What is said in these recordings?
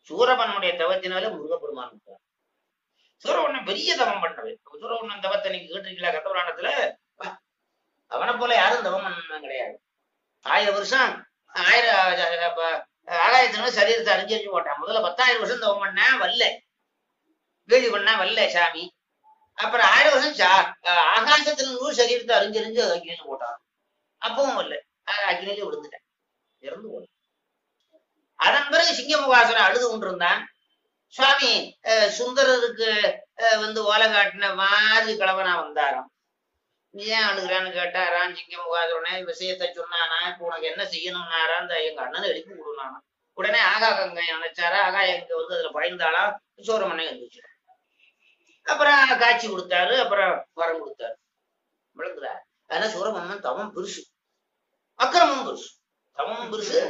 சூரபன்மனுடைய தவத்தினால முருகப்பெருமான் இருக்கார் சூரவண்ணன் பெரிய தவம் பண்றது சூரவண்ணன் தவத்தை நீங்க கேட்டிருக்கீங்களா கத்தபுராணத்துல அவனை போல யாரும் தவம் பண்ண கிடையாது ஆயிரம் வருஷம் ஆயிரம் அப்ப ஆகாயத்தின சரீரத்தை அறிஞ்சறிஞ்சு போட்டான் முதல்ல பத்தாயிரம் வருஷம் தவம் பண்ணேன் வரல வேள்வி பண்ணா வரல சாமி அப்புறம் ஆயிரம் வருஷம் சா- ஆகாசத்துல நூறு சரீரத்தை அறிஞ்சறிஞ்சு அக்னியில போட்டான் அப்பவும் வரல அஹ் அக்னியில விழுந்துட்டேன் இறந்து போன அதன் பிறகு சிங்கமுகாசுரன் அழுது கொண்டிருந்தான் சுவாமி அஹ் சுந்தரருக்கு அஹ் வந்து ஓலை காட்டின மாதிரி கிழவனா வந்தாராம் நீ ஏன் அழுகுறான்னு கேட்டாராம் சிங்கமுகாசுரனே விஷயத்தை சொன்னானா இப்ப உனக்கு என்ன செய்யணும்னாரா அந்த எங்க அண்ணனை எழுப்பி விடுனானா உடனே ஆகா கங்கை நினைச்சாரா ஆகா எங்க வந்து அதுல பயந்தாளா சோரமண்ணை வந்துச்சு அப்புறம் காட்சி கொடுத்தாரு அப்புறம் வரம் கொடுத்தாரு விளங்குதா அதனால சூரமன்னன் தவம் பெருசு அக்கிரமம் பெருசு தவமும் பெருசு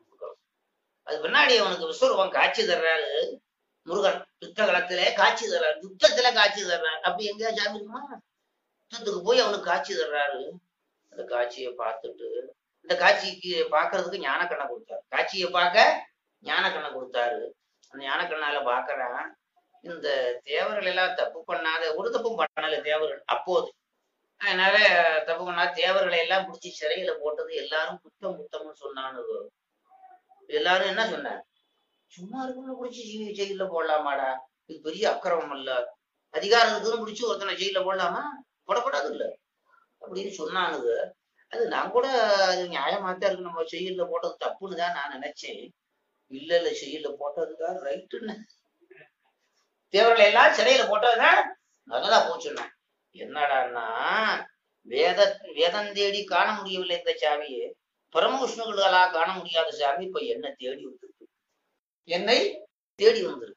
அது பின்னாடி அவனுக்கு விஸ்வரூபம் காட்சி தர்றாரு முருகன் யுத்த களத்திலே காட்சி தர்றாரு யுத்தத்துல காட்சி தர்றாரு அப்படி எங்கேயா சாமி இருக்குமா யுத்தத்துக்கு போய் அவனுக்கு காட்சி தர்றாரு அந்த காட்சியை பார்த்துட்டு இந்த காட்சிக்கு பார்க்கிறதுக்கு ஞான கண்ணை கொடுத்தாரு காட்சியை பார்க்க ஞான கண்ணை கொடுத்தாரு அந்த ஞான கண்ணால பாக்குறான் இந்த தேவர்கள் எல்லாம் தப்பு பண்ணாத ஒரு தப்பும் பண்ணல தேவர்கள் அப்போது அதனால தப்பு பண்ணாத தேவர்களை எல்லாம் பிடிச்சி சிறையில போட்டது எல்லாரும் குத்தம் குத்தம்னு சொன்னானு எல்லாரும் என்ன சொன்னாங்க சும்மா இருக்கணும் பிடிச்சி ஜெயில போடலாமாடா இது பெரிய அக்கிரமம் இல்ல அதிகாரம் இருக்குன்னு பிடிச்சி ஒருத்தனை ஜெயில போடலாமா போடக்கூடாது இல்ல அப்படின்னு சொன்னானுங்க அது நான் கூட அது நியாயமாத்தான் இருக்கு நம்ம ஜெயில போட்டது தப்புன்னு தான் நான் நினைச்சேன் இல்ல இல்ல ஜெயில போட்டதுதான் ரைட்டுன்னு தேவர்களை எல்லாம் சிறையில போட்டதுதான் நல்லதா போச்சுன்னா என்னடான்னா வேத வேதம் தேடி காண முடியவில்லை இந்த சாமியை பரமவிஷ்ணுகளா காண முடியாத சாமி இப்ப என்ன தேடி வந்திருக்கு என்னை தேடி வந்திருக்கு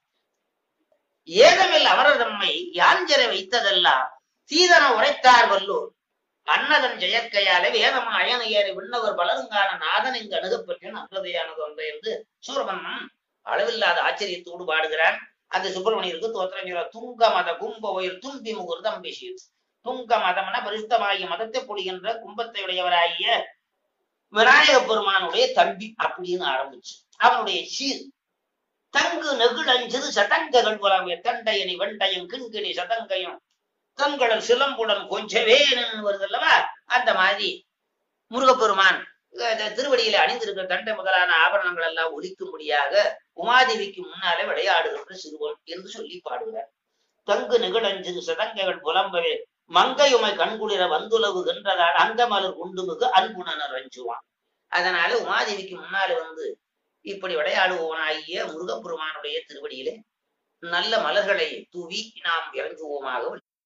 ஏதமில் அவரர் தம்மை யாஞ்சரை வைத்ததெல்லாம் சீதன உரைத்தார் வல்லூர் அன்னதன் ஜெயற்கையாலே வேதம் அயன ஏறி விண்ணவர் பலருங்கான நாதன் இங்கு அணுகப்பெற்றேன் அன்றதையானது ஒன்றை என்று சூரபன்மன் அளவில்லாத ஆச்சரியத்தோடு பாடுகிறான் அந்த சுப்பிரமணியருக்கு தோத்திரம் சொல்ற துங்க மத கும்ப உயிர் தும்பி முகுர்தம் பேசி துங்க மதம்னா பரிசுத்தமாகிய மதத்தை பொழிகின்ற கும்பத்தை உடையவராகிய விநாயக பெருமானுடைய தம்பி அப்படின்னு ஆரம்பிச்சு அவனுடைய சீர் தங்கு நெகிழஞ்சது சதங்ககள் புலமே தண்டையனி வெண்டையும் கிண்கிணி சதங்கையும் தங்கள் சிலம்புடன் கொஞ்சவே வருது அல்லவா அந்த மாதிரி முருகப்பெருமான் அஹ் திருவடியில அணிந்திருக்கிற தண்டை முதலான ஆபரணங்கள் எல்லாம் ஒலிக்கும்படியாக உமாதேவிக்கு முன்னாலே விளையாடுகின்ற சிறுவன் என்று சொல்லி பாடுகிறார் தங்கு நிகழஞ்சு சதங்கைகள் புலம்பவே மங்கையுமை கண்குளிர வந்துலவுகின்றதால் அங்கமலர் குண்டுமுகு அன்புணனர் அஞ்சுவான் அதனால உமாதேவிக்கு முன்னால வந்து இப்படி விளையாடுவோனாகிய முருகப்பெருமானுடைய திருவடியிலே நல்ல மலர்களை தூவி நாம் இறங்குவோமாக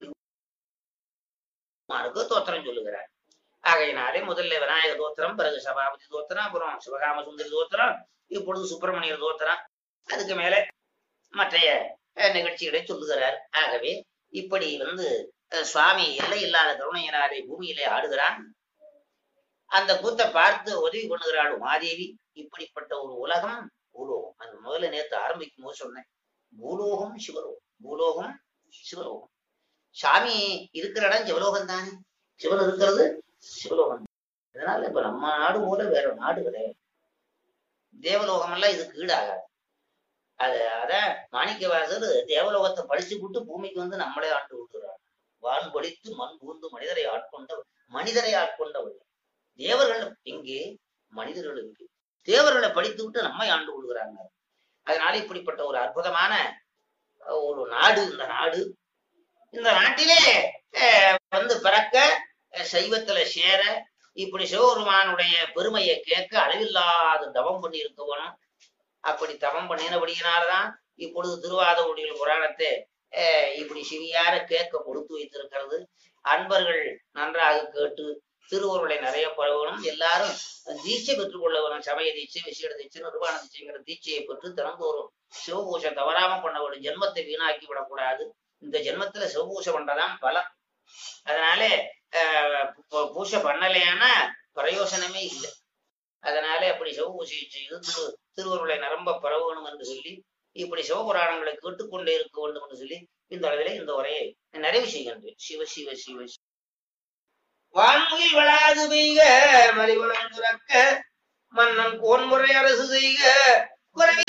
பெருமானுக்கு தோத்திரம் சொல்லுகிறார் ஆகையினாலே முதல்ல விநாயக தோத்திரம் பிறகு சபாபதி தோத்திரம் அப்புறம் சிவகாம சுந்தரி தோத்திரம் இப்பொழுது சுப்பிரமணியர் தோத்திரம் அதுக்கு மேல மற்றைய அஹ், நிகழ்ச்சிகளை சொல்லுகிறார் ஆகவே இப்படி வந்து அஹ், சுவாமி எல்லை இல்லாத கருணையினாலே பூமியிலே ஆடுகிறான் அந்த கூத்தை பார்த்து உதவி பண்ணுகிறாள் உமாதேவி இப்படிப்பட்ட ஒரு உலகம் பூலோகம் அது முதல்ல நேத்து ஆரம்பிக்கும் போது சொன்னேன் பூலோகம் சிவலோகம் பூலோகம் சிவலோகம் சாமி இருக்கிற இடம் சிவலோகம் தானே சிவன் இருக்கிறது சிவலோகம் அதனால இப்ப நம்ம நாடு போல வேற நாடு கிடையாது தேவலோகம் எல்லாம் இதுக்கு ஈடாகாது அது அதான் மாணிக்கவாசர் தேவலோகத்தை படிச்சு விட்டு பூமிக்கு வந்து நம்மளே ஆண்டு விட்டுறார் வான் படித்து மண் பூந்து மனிதரை ஆட்கொண்டவர் மனிதரை ஆட்கொண்டவர் தேவர்கள் எங்கே மனிதர்களுக்கு தேவர்களை படித்து விட்டு நம்மை ஆண்டு கொள்கிறாங்க அதனால இப்படிப்பட்ட ஒரு அற்புதமான அஹ், ஒரு நாடு இந்த நாடு இந்த நாட்டிலே அஹ், வந்து பிறக்க அஹ், சைவத்துல சேர இப்படி சிவபெருமானுடைய பெருமையை கேட்க அளவில்லாத தவம் பண்ணி இருக்கவனும் அப்படி தவம் பண்ணினபடியினால்தான் இப்பொழுது திருவாதவுடிகள் புராணத்தை அஹ், இப்படி சிவியார கேட்க கொடுத்து வைத்திருக்கிறது அன்பர்கள் நன்றாக கேட்டு திருவருளை நிறைய பரவணும் எல்லாரும் தீட்சை பெற்றுக் கொள்ள வேணும் சமய தீட்சை விசேட தீட்சை நிர்வாண தீட்சைங்கிற தீட்சையை பெற்று தினந்தோறும் சிவபூஷை தவறாம பண்ண ஒரு ஜென்மத்தை வீணாக்கி விடக்கூடாது இந்த ஜென்மத்துல சிவபூஷை பண்றதான் பலம் அதனால ஆஹ் பூ- பூஷை பண்ணலையானா பிரயோசனமே இல்லை அதனால அப்படி சிவபூஷையை செய்து திரு திருவருளை நிரம்ப பரவணும் என்று சொல்லி இப்படி சிவபுராணங்களை கேட்டுக்கொண்டே இருக்க வேண்டும் என்று சொல்லி இந்த அளவிலே இந்த உரையை நிறைவு செய்கின்றேன் சிவ சிவ சிவ சிவ. வான்முகில் வளாது பெய்க மலிவளம் துறக்க மன்னன் கோன்முறை அரசு செய்க குறைவி